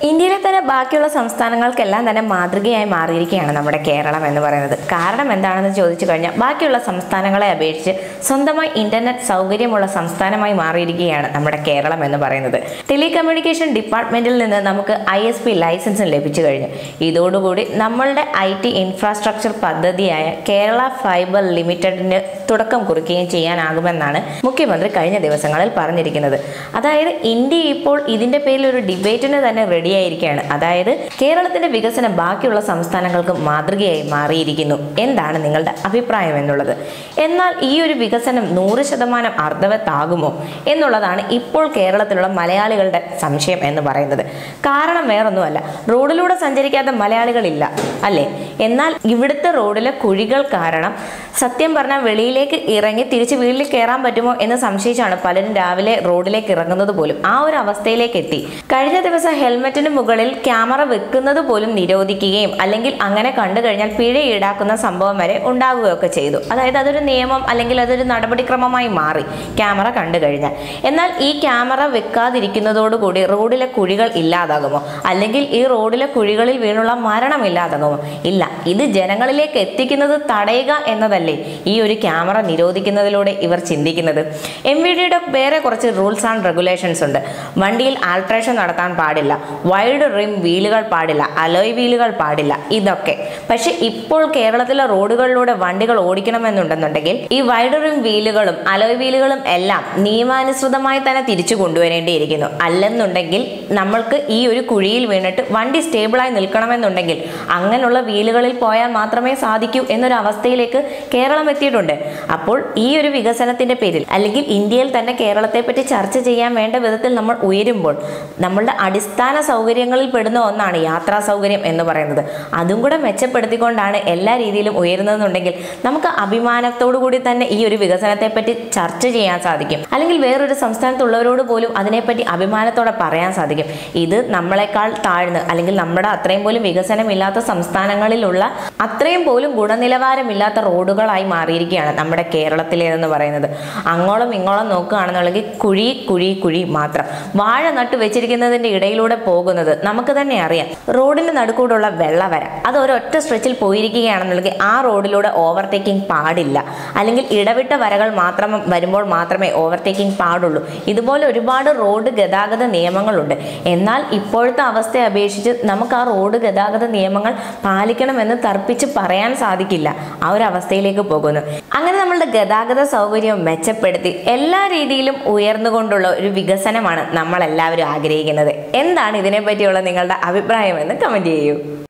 ഇന്ത്യയിലെ തന്നെ ബാക്കിയുള്ള സംസ്ഥാനങ്ങൾക്കെല്ലാം തന്നെ മാതൃകയായി മാറിയിരിക്കുകയാണ് നമ്മുടെ കേരളം എന്ന് പറയുന്നത് കാരണം എന്താണെന്ന് ചോദിച്ചു കഴിഞ്ഞാൽ ബാക്കിയുള്ള സംസ്ഥാനങ്ങളെ അപേക്ഷിച്ച് സ്വന്തമായി ഇന്റർനെറ്റ് സൗകര്യമുള്ള സംസ്ഥാനമായി മാറിയിരിക്കുകയാണ് നമ്മുടെ കേരളം എന്ന് പറയുന്നത് ടെലികമ്മ്യൂണിക്കേഷൻ ഡിപ്പാർട്ട്മെന്റിൽ നിന്ന് നമുക്ക് ഐ എസ് പി ലൈസൻസും ലഭിച്ചു കഴിഞ്ഞു ഇതോടുകൂടി നമ്മളുടെ ഐ ടി ഇൻഫ്രാസ്ട്രക്ചർ പദ്ധതിയായ കേരള ഫൈബർ ലിമിറ്റഡിന് തുടക്കം കുറിക്കുകയും ചെയ്യാനാകുമെന്നാണ് മുഖ്യമന്ത്രി കഴിഞ്ഞ ദിവസങ്ങളിൽ പറഞ്ഞിരിക്കുന്നത് അതായത് ഇന്ത്യ ഇപ്പോൾ ഇതിന്റെ പേരിൽ ഒരു ഡിബേറ്റിന് തന്നെ റെഡിയായിരിക്കുകയാണ് അതായത് കേരളത്തിന്റെ വികസനം ബാക്കിയുള്ള സംസ്ഥാനങ്ങൾക്ക് മാതൃകയായി മാറിയിരിക്കുന്നു എന്താണ് നിങ്ങളുടെ അഭിപ്രായം എന്നുള്ളത് എന്നാൽ ഈ ഒരു വികസനം നൂറ് ശതമാനം അർത്ഥവത്താകുമോ എന്നുള്ളതാണ് ഇപ്പോൾ കേരളത്തിലുള്ള മലയാളികളുടെ സംശയം എന്ന് പറയുന്നത് കാരണം വേറൊന്നുമല്ല റോഡിലൂടെ സഞ്ചരിക്കാത്ത മലയാളികളില്ല അല്ലേ എന്നാൽ ഇവിടുത്തെ റോഡിലെ കുഴികൾ കാരണം സത്യം പറഞ്ഞാൽ വെളിയിലേക്ക് ഇറങ്ങി തിരിച്ച് വീട്ടിൽ കയറാൻ പറ്റുമോ എന്ന് സംശയിച്ചാണ് പലരും രാവിലെ റോഡിലേക്ക് ഇറങ്ങുന്നത് പോലും ആ ഒരു അവസ്ഥയിലേക്ക് എത്തി കഴിഞ്ഞ ദിവസം ഹെൽമറ്റിന് മുകളിൽ ക്യാമറ വെക്കുന്നത് പോലും നിരോധിക്കുകയും അല്ലെങ്കിൽ അങ്ങനെ കണ്ടു കഴിഞ്ഞാൽ പിഴ ഈടാക്കുന്ന സംഭവം വരെ ഉണ്ടാവുകയൊക്കെ ചെയ്തു അതായത് അതൊരു നിയമം അല്ലെങ്കിൽ അതൊരു നടപടിക്രമമായി മാറി ക്യാമറ കണ്ടു കഴിഞ്ഞാൽ എന്നാൽ ഈ ക്യാമറ വെക്കാതിരിക്കുന്നതോടുകൂടി റോഡിലെ കുഴികൾ ഇല്ലാതാകുമോ അല്ലെങ്കിൽ ഈ റോഡിലെ കുഴികളിൽ വീണുള്ള മരണം ഇല്ലാതാകുമോ ഇല്ല ഇത് ജനങ്ങളിലേക്ക് എത്തിക്കുന്നത് തടയുക എന്നതല്ലേ ഈ ഒരു ക്യാമറ നിരോധിക്കുന്നതിലൂടെ ഇവർ ചിന്തിക്കുന്നത് എം വി ഡിയുടെ വേറെ കുറച്ച് റൂൾസ് ആൻഡ് റെഗുലേഷൻസ് ഉണ്ട് വണ്ടിയിൽ ആൾട്രേഷൻ നടത്താൻ പാടില്ല വൈഡ് റിം വീലുകൾ പാടില്ല അലോയ് വീലുകൾ പാടില്ല ഇതൊക്കെ പക്ഷെ ഇപ്പോൾ കേരളത്തിലെ റോഡുകളിലൂടെ വണ്ടികൾ ഓടിക്കണമെന്നുണ്ടെന്നുണ്ടെങ്കിൽ ഈ വൈഡ് റിം വീലുകളും അലോയ് വീലുകളും എല്ലാം നിയമാനുസൃതമായി തന്നെ തിരിച്ചു കൊണ്ടുവരേണ്ടിയിരിക്കുന്നു അല്ലെന്നുണ്ടെങ്കിൽ നമ്മൾക്ക് ഈ ഒരു കുഴിയിൽ വീണിട്ട് വണ്ടി സ്റ്റേബിളായി നിൽക്കണമെന്നുണ്ടെങ്കിൽ അങ്ങനെയുള്ള വീലുകളിൽ പോയാൽ മാത്രമേ സാധിക്കൂ എന്നൊരു അവസ്ഥയിലേക്ക് കേരളം എത്തിയിട്ടുണ്ട് അപ്പോൾ ഈ ഒരു വികസനത്തിന്റെ പേരിൽ അല്ലെങ്കിൽ ഇന്ത്യയിൽ തന്നെ കേരളത്തെ പറ്റി ചർച്ച ചെയ്യാൻ വേണ്ട വിധത്തിൽ നമ്മൾ ഉയരുമ്പോൾ നമ്മളുടെ അടിസ്ഥാന സൗകര്യങ്ങളിൽ പെടുന്ന ഒന്നാണ് യാത്രാ സൗകര്യം എന്ന് പറയുന്നത് അതും കൂടെ മെച്ചപ്പെടുത്തിക്കൊണ്ടാണ് എല്ലാ രീതിയിലും ഉയരുന്നതെന്നുണ്ടെങ്കിൽ നമുക്ക് അഭിമാനത്തോടു കൂടി തന്നെ ഈ ഒരു വികസനത്തെ പറ്റി ചർച്ച ചെയ്യാൻ സാധിക്കും അല്ലെങ്കിൽ വേറൊരു സംസ്ഥാനത്തുള്ളവരോട് പോലും അതിനെപ്പറ്റി അഭിമാനത്തോടെ പറയാൻ സാധിക്കും ഇത് നമ്മളെക്കാൾ താഴ്ന്ന് അല്ലെങ്കിൽ നമ്മുടെ അത്രയും പോലും വികസനമില്ലാത്ത സംസ്ഥാനങ്ങളിലുള്ള അത്രയും പോലും ഗുണനിലവാരമില്ലാത്ത റോഡുകളായി മാറിയിരിക്കുകയാണ് നമ്മുടെ കേരളത്തിലേതെന്ന് പറയുന്നത് അങ്ങോളം ഇങ്ങോളം നോക്കുകയാണെന്നുണ്ടെങ്കിൽ കുഴി കുഴി കുഴി മാത്രം വാഴ നട്ടു വെച്ചിരിക്കുന്നതിന്റെ ഇടയിലൂടെ പോകുന്നത് നമുക്ക് തന്നെ അറിയാം റോഡിന്റെ നടുക്കൂടുള്ള വെള്ളവര അത് ഒരൊറ്റ സ്ട്രെച്ചിൽ പോയിരിക്കുകയാണെന്നുണ്ടെങ്കിൽ ആ റോഡിലൂടെ ഓവർടേക്കിംഗ് പാടില്ല അല്ലെങ്കിൽ ഇടവിട്ട വരകൾ മാത്രം വരുമ്പോൾ മാത്രമേ ഓവർടേക്കിംഗ് പാടുള്ളൂ ഇതുപോലെ ഒരുപാട് റോഡ് ഗതാഗത നിയമങ്ങളുണ്ട് എന്നാൽ ഇപ്പോഴത്തെ അവസ്ഥയെ അപേക്ഷിച്ച് നമുക്ക് ആ റോഡ് ഗതാഗത നിയമങ്ങൾ പാലിക്കണമെന്ന് തർപ്പിച്ച് പറയാൻ സാധിക്കില്ല ആ ഒരു അവസ്ഥയിലേക്ക് പോകുന്നു അങ്ങനെ നമ്മളുടെ ഗതാഗത സൗകര്യം മെച്ചപ്പെടുത്തി എല്ലാ രീതിയിലും ഉയർന്നുകൊണ്ടുള്ള ഒരു വികസനമാണ് നമ്മൾ എല്ലാവരും ആഗ്രഹിക്കുന്നത് എന്താണ് ഇതിനെ പറ്റിയുള്ള നിങ്ങളുടെ അഭിപ്രായം എന്ന് കമന്റ് ചെയ്യൂ